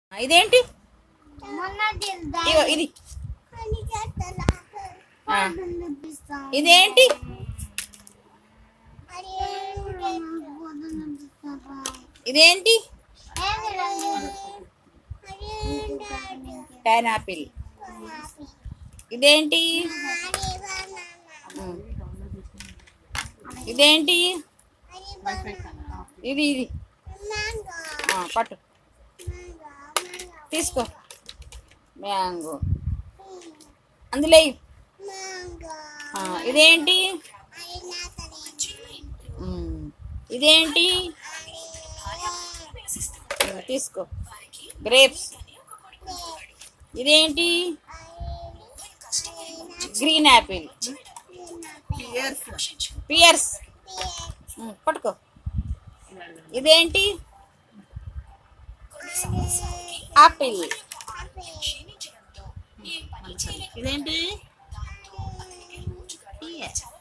ఇదేంటి మొన్న ఇగో ఇది ఆ. ఇదేంటి ఇదేంటి పైనాపిల్ ఇదేంటి ఉమ్. ఇదేంటి ఇది ఇది ఆ, పట్టు తీసుకో మ్యాంగో అందులో ఎయ్. ఆ, ఇదేంటి ఉమ్. ఇదేంటి ఇగో తీసుకో గ్రేప్స్ ఇదేంటి గ్రీన్ యాపిల్ పియర్స్ ఉమ్, పట్టుకో ఇదేంటి ఆపిల్ ఇదేంటి